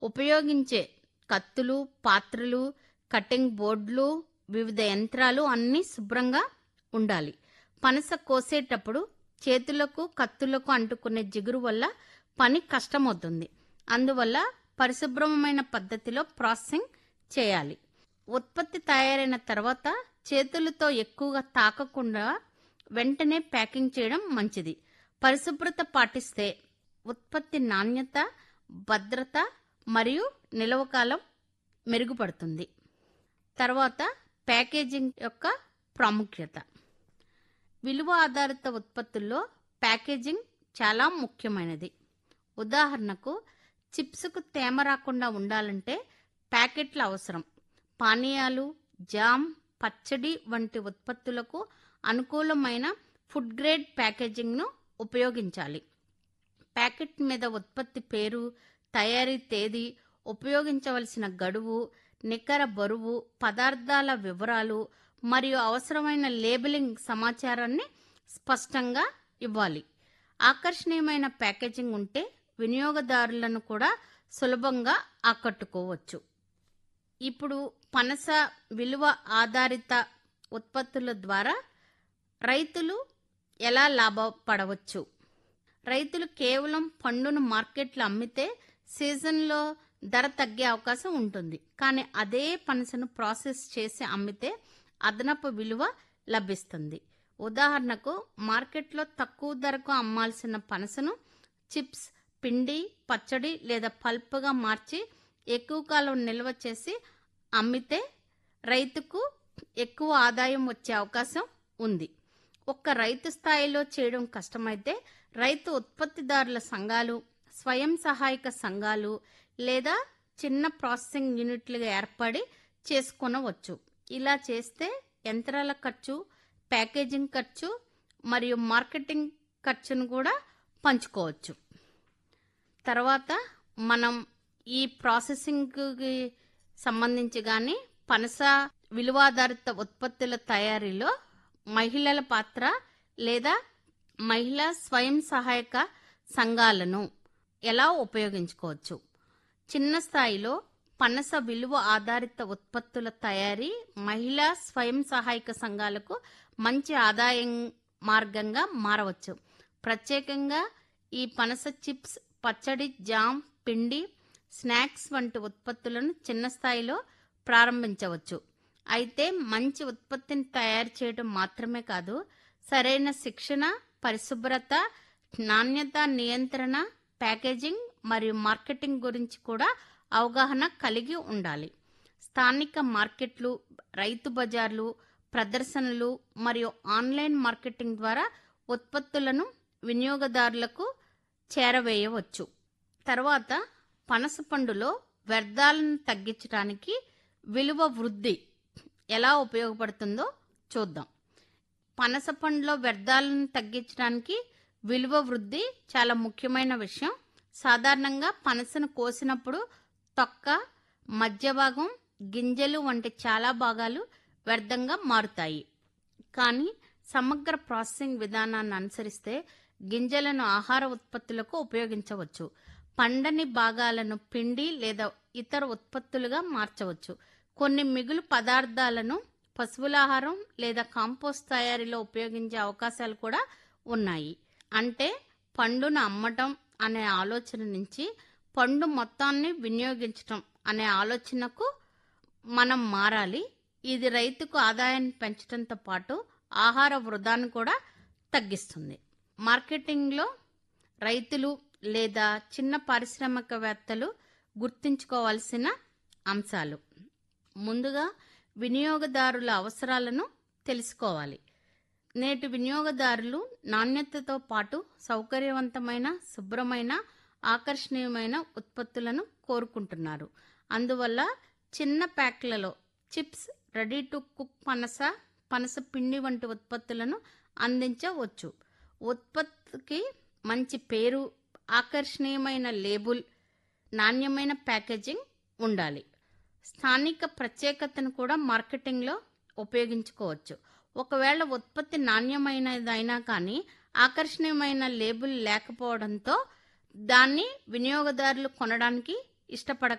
ఉపయోగించే కత్తులు పాత్రలు కటింగ్ బోర్డులు వివిధ యంత్రాలు అన్నీ శుభ్రంగా ఉండాలి పనస కోసేటప్పుడు చేతులకు కత్తులకు అంటుకునే జిగురు వల్ల పని కష్టమవుతుంది అందువల్ల పరిశుభ్రమైన పద్ధతిలో ప్రాసెసింగ్ చేయాలి ఉత్పత్తి తయారైన తర్వాత చేతులతో ఎక్కువగా తాకకుండా వెంటనే ప్యాకింగ్ చేయడం మంచిది పరిశుభ్రత పాటిస్తే ఉత్పత్తి నాణ్యత భద్రత మరియు నిల్వకాలం మెరుగుపడుతుంది తర్వాత ప్యాకేజింగ్ యొక్క ప్రాముఖ్యత విలువ ఆధారిత ఉత్పత్తుల్లో ప్యాకేజింగ్ చాలా ముఖ్యమైనది ఉదాహరణకు చిప్స్కు తేమ రాకుండా ఉండాలంటే ప్యాకెట్లు అవసరం పానీయాలు జామ్ పచ్చడి వంటి ఉత్పత్తులకు అనుకూలమైన ఫుడ్ గ్రేడ్ ప్యాకేజింగ్ను ఉపయోగించాలి ప్యాకెట్ మీద ఉత్పత్తి పేరు తయారీ తేదీ ఉపయోగించవలసిన గడువు నికర బరువు పదార్థాల వివరాలు మరియు అవసరమైన లేబులింగ్ సమాచారాన్ని స్పష్టంగా ఇవ్వాలి ఆకర్షణీయమైన ప్యాకేజింగ్ ఉంటే వినియోగదారులను కూడా సులభంగా ఆకట్టుకోవచ్చు ఇప్పుడు పనస విలువ ఆధారిత ఉత్పత్తుల ద్వారా రైతులు ఎలా లాభపడవచ్చు రైతులు కేవలం పండును మార్కెట్లో అమ్మితే సీజన్లో ధర తగ్గే అవకాశం ఉంటుంది కానీ అదే పనసను ప్రాసెస్ చేసి అమ్మితే అదనపు విలువ లభిస్తుంది ఉదాహరణకు మార్కెట్లో తక్కువ ధరకు అమ్మాల్సిన పనసను చిప్స్ పిండి పచ్చడి లేదా పల్ప్గా మార్చి ఎక్కువ కాలం నిల్వ చేసి అమ్మితే రైతుకు ఎక్కువ ఆదాయం వచ్చే అవకాశం ఉంది ఒక్క రైతు స్థాయిలో చేయడం కష్టమైతే రైతు ఉత్పత్తిదారుల సంఘాలు స్వయం సహాయక సంఘాలు లేదా చిన్న ప్రాసెసింగ్ యూనిట్లుగా ఏర్పడి చేసుకొనవచ్చు ఇలా చేస్తే యంత్రాల ఖర్చు ప్యాకేజింగ్ ఖర్చు మరియు మార్కెటింగ్ ఖర్చును కూడా పంచుకోవచ్చు తర్వాత మనం ఈ ప్రాసెసింగ్కి సంబంధించి కానీ పనస విలువాధారిత ఉత్పత్తుల తయారీలో మహిళల పాత్ర లేదా మహిళా స్వయం సహాయక సంఘాలను ఎలా ఉపయోగించుకోవచ్చు చిన్న స్థాయిలో పనస విలువ ఆధారిత ఉత్పత్తుల తయారీ మహిళా స్వయం సహాయక సంఘాలకు మంచి ఆదాయం మార్గంగా మారవచ్చు ప్రత్యేకంగా ఈ పనస చిప్స్ పచ్చడి జామ్ పిండి స్నాక్స్ వంటి ఉత్పత్తులను చిన్న స్థాయిలో ప్రారంభించవచ్చు అయితే మంచి ఉత్పత్తిని తయారు చేయడం మాత్రమే కాదు సరైన శిక్షణ పరిశుభ్రత నాణ్యత నియంత్రణ ప్యాకేజింగ్ మరియు మార్కెటింగ్ గురించి కూడా అవగాహన కలిగి ఉండాలి స్థానిక మార్కెట్లు రైతు బజార్లు ప్రదర్శనలు మరియు ఆన్లైన్ మార్కెటింగ్ ద్వారా ఉత్పత్తులను వినియోగదారులకు చేరవేయవచ్చు తర్వాత పనస పండులో వ్యర్థాలను తగ్గించడానికి విలువ వృద్ధి ఎలా ఉపయోగపడుతుందో చూద్దాం పనస పండులో వ్యర్థాలను తగ్గించడానికి విలువ వృద్ధి చాలా ముఖ్యమైన విషయం సాధారణంగా పనసను కోసినప్పుడు తొక్క మధ్య భాగం గింజలు వంటి చాలా భాగాలు వ్యర్థంగా మారుతాయి కానీ సమగ్ర ప్రాసెసింగ్ విధానాన్ని అనుసరిస్తే గింజలను ఆహార ఉత్పత్తులకు ఉపయోగించవచ్చు పండని భాగాలను పిండి లేదా ఇతర ఉత్పత్తులుగా మార్చవచ్చు కొన్ని మిగులు పదార్థాలను పశువుల ఆహారం లేదా కాంపోస్ట్ తయారీలో ఉపయోగించే అవకాశాలు కూడా ఉన్నాయి అంటే పండును అమ్మటం అనే ఆలోచన నుంచి పండు మొత్తాన్ని వినియోగించటం అనే ఆలోచనకు మనం మారాలి ఇది రైతుకు ఆదాయాన్ని పెంచడంతో పాటు ఆహార వృధాను కూడా తగ్గిస్తుంది మార్కెటింగ్లో రైతులు లేదా చిన్న పారిశ్రామికవేత్తలు గుర్తుంచుకోవాల్సిన అంశాలు ముందుగా వినియోగదారుల అవసరాలను తెలుసుకోవాలి నేటి వినియోగదారులు నాణ్యతతో పాటు సౌకర్యవంతమైన శుభ్రమైన ఆకర్షణీయమైన ఉత్పత్తులను కోరుకుంటున్నారు అందువల్ల చిన్న ప్యాక్లలో చిప్స్ రెడీ టు కుక్ పనస పనస పిండి వంటి ఉత్పత్తులను అందించవచ్చు ఉత్పత్తికి మంచి పేరు ఆకర్షణీయమైన లేబుల్ నాణ్యమైన ప్యాకేజింగ్ ఉండాలి స్థానిక ప్రత్యేకతను కూడా మార్కెటింగ్లో ఉపయోగించుకోవచ్చు ఒకవేళ ఉత్పత్తి నాణ్యమైనదైనా కానీ ఆకర్షణీయమైన లేబుల్ లేకపోవడంతో దాన్ని వినియోగదారులు కొనడానికి ఇష్టపడ